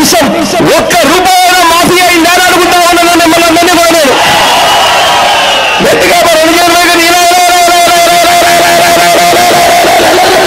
కనీసం ఒక్క రూపాయల మాఫీ అయిందా అని అడుగుతా ఉన్నాను మిమ్మల్ని అందరినీ కూడా నేను గట్టిగా మరి రెండు చేతులు పైకి ఇలా, ఇలా, ఇలా, ఇలా, ఇలా, ఇలా, ఇలా, ఇలా, ఇలా, ఇలా, ఇలా, ఇలా,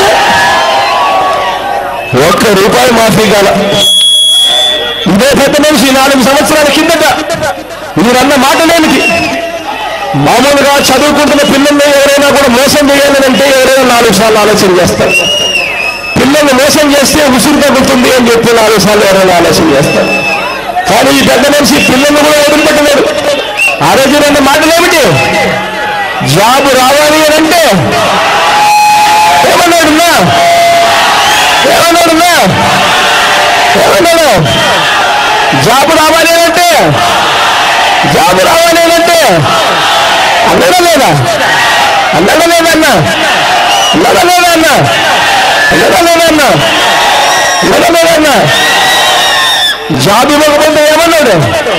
ఇలా. ఒక్క రూపాయి మాఫీ కాల ఇదే పెద్ద మనిషి నాలుగు సంవత్సరాల కిందట మీరన్న మాటలేమిటి మామూలుగా చదువుకుంటున్న పిల్లల్ని ఎవరైనా కూడా మోసం చేయాలని అంటే ఎవరైనా నాలుగు సార్లు ఆలోచన చేస్తారు పిల్లల్ని మోసం చేస్తే ఉసురు తగ్గుతుంది అని చెప్పి నాలుగు సార్లు ఎవరైనా ఆలోచన చేస్తారు కానీ ఈ పెద్ద మనిషి పిల్లల్ని కూడా వదిలిపెట్టలేదు ఆ రోజు రెండు మాటలేమిటి జాబ్ రావాలి అని అంటే ఏమన్నాడున్నా ఏమన్నాడున్నా ఏమన్నాడు జాబ్ రావాలి అని అంటే జాబ్ రావాలి అని అంటే అన్నడా లేదా అన్నడా లేదన్నా అన్నడా లేదన్నా అన్నడా లేదన్నా అన్నడా లేదన్నా జాబ్ ఇవ్వకపోతే ఏమన్నాడు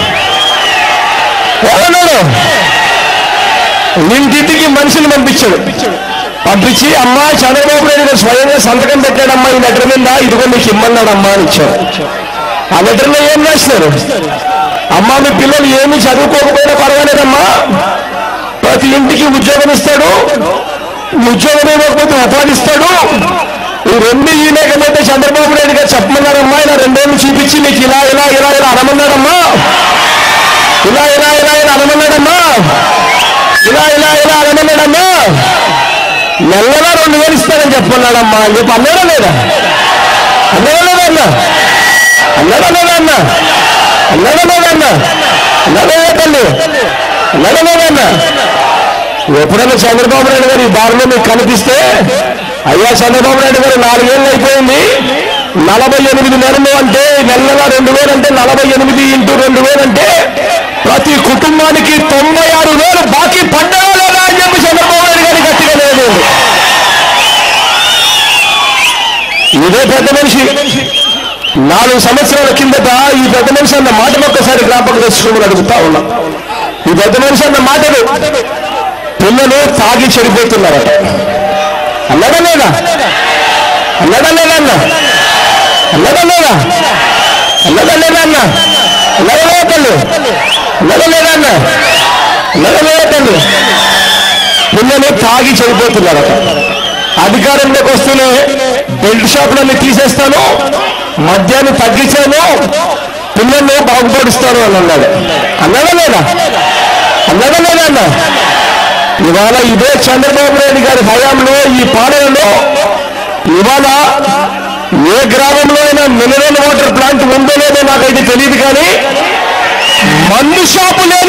ఏమన్నాడు ఇంటింటికి మనుషులు పంపించాడు పంపించి అమ్మా చంద్రబాబు నాయుడు గారు స్వయంగా సంతకం పెట్టాడమ్మా ఈ లెటర్ మీద ఇదిగో మీకు ఇమ్మన్నాడమ్మా అని ఇచ్చాడు ఆ లెటర్లో ఏం రాసినారు అమ్మా మీ పిల్లలు ఏమి చదువుకోకపోయినా పర్వాలేదమ్మా ప్రతి ఇంటికి ఉద్యోగం ఇస్తాడు ఉద్యోగం ఇవ్వకపోతే ఉపాధి ఇస్తాడు ఈ రెండు ఈ లేకపోతే చంద్రబాబు నాయుడు గారు చెప్పమన్నారమ్మా ఇలా రెండేళ్ళు చూపించి మీకు ఇలా ఇలా ఇలా ఇలా అనమన్నాడమ్మా ఇలా ఇలా ఇలా ఇలా అనమన్నాడమ్మా ఇలా ఇలా ఇలా అనమన్నాడమ్మా నెలలా రెండు వేలు ఇస్తానని చెప్పన్నాడమ్మా అని చెప్పి అన్నాడా లేదా అన్నాడా లేదా అన్న అన్నాడా లేదా అన్న అన్నాడా లేదా అన్న అన్నాడా లేదా తల్లి అన్నాడా లేదా అన్న ఎప్పుడైనా చంద్రబాబు నాయుడు గారు ఈ దారిలో మీకు కనిపిస్తే అయ్యా చంద్రబాబు నాయుడు గారు నాలుగేళ్ళు అయిపోయింది నలభై ఎనిమిది నెలలు అంటే నెలగా రెండు వేలు అంటే నలభై ఎనిమిది ఇంటూ రెండు వేలు అంటే ప్రతి కుటుంబానికి తొంభై ఆరు వేలు బాకీ పడ్డారా లేదా అని చెప్పి చంద్రబాబు నాయుడు గారికి గట్టిగా లేదు ఇదే పెద్ద మనిషి నాలుగు సంవత్సరాల కిందట ఈ పెద్ద మనిషి అన్న మాటలు ఒక్కసారి జ్ఞాపకం తెచ్చుకోమని అడుగుతా ఉన్నాం ఈ పెద్ద మనిషి అన్న మాటలు పిల్లలు తాగి చెడిపోతున్నారట అన్నడా లేదా అన్నడా లేదా అన్న అన్నడా లేదా అన్నడా లేదా అన్న అన్నడా లేదా తల్లి అన్నడా లేదా అన్న అన్నడా లేదా తల్లి పిల్లలు తాగి చెడిపోతున్నారట అధికారంలోకి వస్తూనే బెల్ట్ షాపులన్నీ తీసేస్తాను మద్యాన్ని తగ్గించాను పిల్లల్ని బాగుపడిస్తాను అని అన్నాడు అన్నాడా లేదా అన్నాడా లేదా అన్న ఇవాళ ఇదే చంద్రబాబు నాయుడు గారి హయాంలో ఈ పాలనలో ఇవాళ ఏ గ్రామంలో అయినా మినరల్ వాటర్ ప్లాంట్ ఉందో లేదో నాకైతే తెలియదు కానీ మందు షాపు లేని